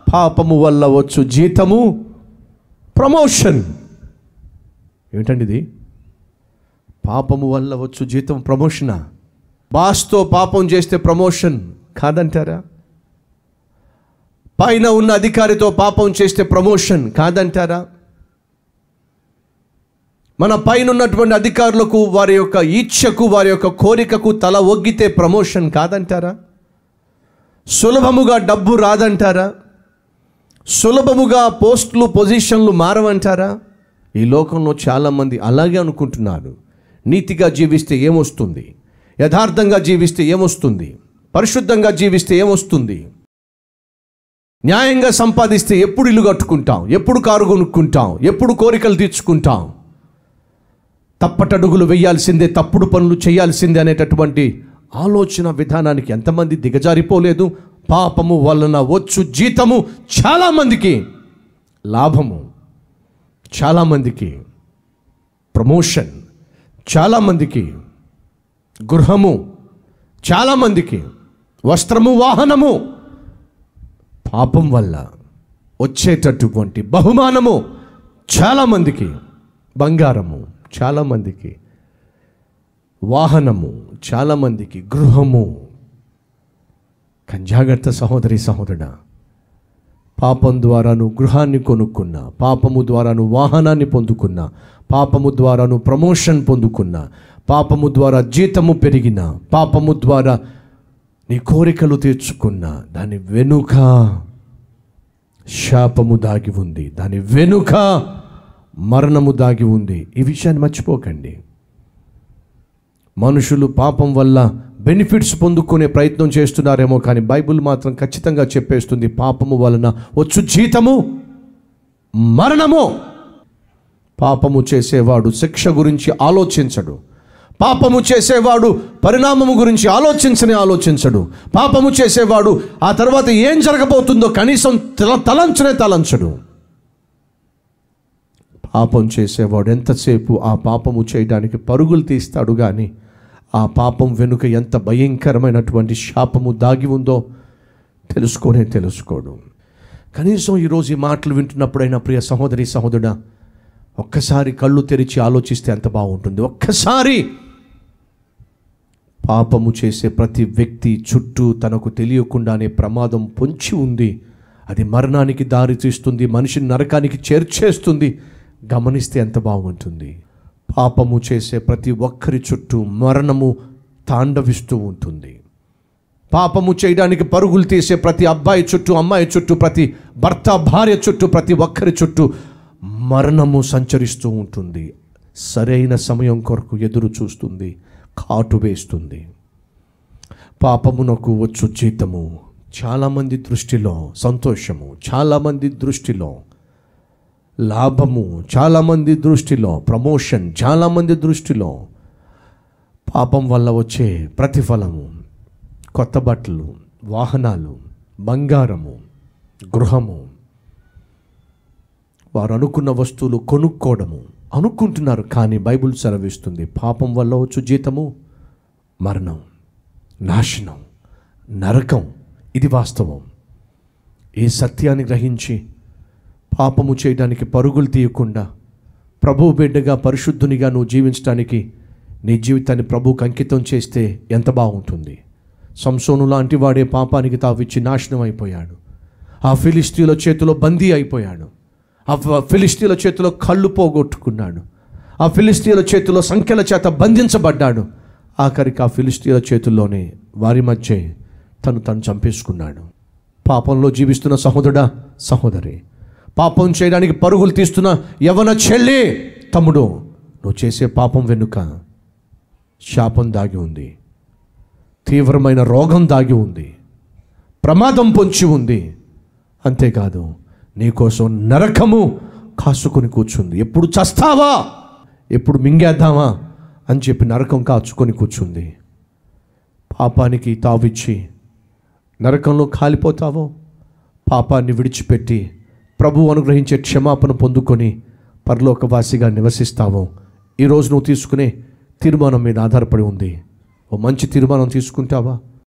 పాపము వల్ల వచ్చు జీతము ప్రమోషన్ ఏమిటండి ఇది పాపము వల్ల వచ్చు జీతం ప్రమోషనా బాస్తో పాపం చేస్తే ప్రమోషన్ కాదంటారా పైన ఉన్న అధికారితో పాపం చేస్తే ప్రమోషన్ కాదంటారా మన పైన ఉన్నటువంటి అధికారులకు వారి యొక్క ఈచ్ఛకు వారి యొక్క కోరికకు తల ఒగ్గితే ప్రమోషన్ కాదంటారా సులభముగా డబ్బు రాదంటారా సులభముగా పోస్టులు పొజిషన్లు మారవంటారా ఈ లోకంలో చాలామంది అలాగే అనుకుంటున్నారు నీతిగా జీవిస్తే ఏమొస్తుంది యథార్థంగా జీవిస్తే ఏమొస్తుంది పరిశుద్ధంగా జీవిస్తే ఏమొస్తుంది న్యాయంగా సంపాదిస్తే ఎప్పుడు ఇల్లు కట్టుకుంటాం ఎప్పుడు కారు కొనుక్కుంటాం ఎప్పుడు కోరికలు తీర్చుకుంటాం తప్పటడుగులు వేయాల్సిందే తప్పుడు పనులు చేయాల్సిందే అనేటటువంటి ఆలోచన విధానానికి ఎంతమంది దిగజారిపోలేదు పాపము వలన వచ్చు జీతము చాలామందికి లాభము చాలామందికి ప్రమోషన్ చాలామందికి గృహము చాలామందికి వస్త్రము వాహనము పాపం వల్ల వచ్చేటటువంటి బహుమానము చాలామందికి బంగారము చాలామందికి వాహనము చాలామందికి గృహము కానీ జాగ్రత్త సహోదరి సహోదరుడా పాపం ద్వారా నువ్వు గృహాన్ని కొనుక్కున్నా పాపము ద్వారా నువ్వు వాహనాన్ని పొందుకున్నా పాపము ద్వారా నువ్వు ప్రమోషన్ పొందుకున్నా పాపము ద్వారా జీతము పెరిగిన పాపము ద్వారా నీ కోరికలు తీర్చుకున్నా దాని వెనుక శాపము దాగి ఉంది దాని వెనుక మరణము దాగి ఉంది ఈ విషయాన్ని మర్చిపోకండి మనుషులు పాపం వల్ల బెనిఫిట్స్ పొందుకునే ప్రయత్నం చేస్తున్నారేమో కానీ బైబిల్ మాత్రం ఖచ్చితంగా చెప్పేస్తుంది పాపము వలన వచ్చు జీతము మరణము పాపము చేసేవాడు శిక్ష గురించి ఆలోచించడు పాపము చేసేవాడు పరిణామము గురించి ఆలోచించని ఆలోచించడు పాపము చేసేవాడు ఆ తర్వాత ఏం జరగబోతుందో కనీసం తల తలంచనే తలంచడు పాపం చేసేవాడు ఎంతసేపు ఆ పాపము చేయడానికి పరుగులు తీస్తాడు కానీ ఆ పాపం వెనుక ఎంత భయంకరమైనటువంటి శాపము దాగి ఉందో తెలుసుకోనే తెలుసుకోడు కనీసం ఈరోజు ఈ మాటలు వింటున్నప్పుడైనా ప్రియ సహోదరి సహోదరుడా ఒక్కసారి కళ్ళు తెరిచి ఆలోచిస్తే ఎంత బాగుంటుంది ఒక్కసారి పాపము చేసే ప్రతి వ్యక్తి చుట్టూ తనకు తెలియకుండానే ప్రమాదం పొంచి ఉంది అది మరణానికి దారి తీస్తుంది మనిషిని నరకానికి చేర్చేస్తుంది గమనిస్తే ఎంత బాగుంటుంది పాపము చేసే ప్రతి ఒక్కరి చుట్టూ మరణము తాండవిస్తూ ఉంటుంది పాపము చేయడానికి పరుగులు తీసే ప్రతి అబ్బాయి చుట్టూ అమ్మాయి చుట్టూ ప్రతి భర్త భార్య చుట్టూ ప్రతి ఒక్కరి చుట్టూ మరణము సంచరిస్తూ ఉంటుంది సరైన సమయం కొరకు ఎదురు చూస్తుంది కాటు వేస్తుంది పాపమునకు వచ్చు జీతము చాలామంది దృష్టిలో సంతోషము చాలామంది దృష్టిలో లాభము చాలామంది దృష్టిలో ప్రమోషన్ చాలామంది దృష్టిలో పాపం వల్ల వచ్చే ప్రతిఫలము కొత్త బట్టలు వాహనాలు బంగారము గృహము వారు అనుకున్న వస్తువులు కొనుక్కోవడము అనుకుంటున్నారు కానీ బైబిల్ సెలవిస్తుంది పాపం వల్ల వచ్చు జీతము మరణం నాశనం నరకం ఇది వాస్తవం ఈ సత్యాన్ని గ్రహించి పాపము చేయడానికి పరుగులు తీయకుండా ప్రభు బిడ్డగా పరిశుద్ధునిగా నువ్వు జీవించడానికి నీ జీవితాన్ని ప్రభువుకు అంకితం చేస్తే ఎంత బాగుంటుంది సంసోను లాంటి వాడే పాపానికి తావిచ్చి నాశనం అయిపోయాడు ఆ ఫిలిస్తీన్ల చేతిలో బందీ అయిపోయాడు ఆ ఫ- ఫిలిస్తీన్ల చేతిలో కళ్ళు పోగొట్టుకున్నాడు ఆ ఫిలిస్తీన్ల చేతిలో సంఖ్యల చేత బంధించబడ్డాడు ఆఖరికి ఆ ఫిలిస్తీన్ల చేతుల్లోనే వారి మధ్య తను తను చంపేసుకున్నాడు పాపంలో జీవిస్తున్న సహోదరుడా సహోదరి పాపం చేయడానికి పరుగులు తీస్తున్న యవన చెల్లి తమ్ముడు నువ్వు చేసే పాపం వెనుక శాపం దాగి ఉంది తీవ్రమైన రోగం దాగి ఉంది ప్రమాదం పొంచి ఉంది అంతేకాదు నీకోసం నరకము కాసుకొని కూర్చుంది ఎప్పుడు చస్తావా ఎప్పుడు మింగేద్దామా అని చెప్పి నరకం కాచుకొని కూర్చుంది పాపానికి తావిచ్చి నరకంలో కాలిపోతావో పాపాన్ని విడిచిపెట్టి ప్రభు అనుగ్రహించే క్షమాపణ పొందుకొని పరలోకవాసిగా నివసిస్తావో ఈరోజు నువ్వు తీసుకునే తీర్మానం మీద ఆధారపడి ఉంది ఓ మంచి తీర్మానం తీసుకుంటావా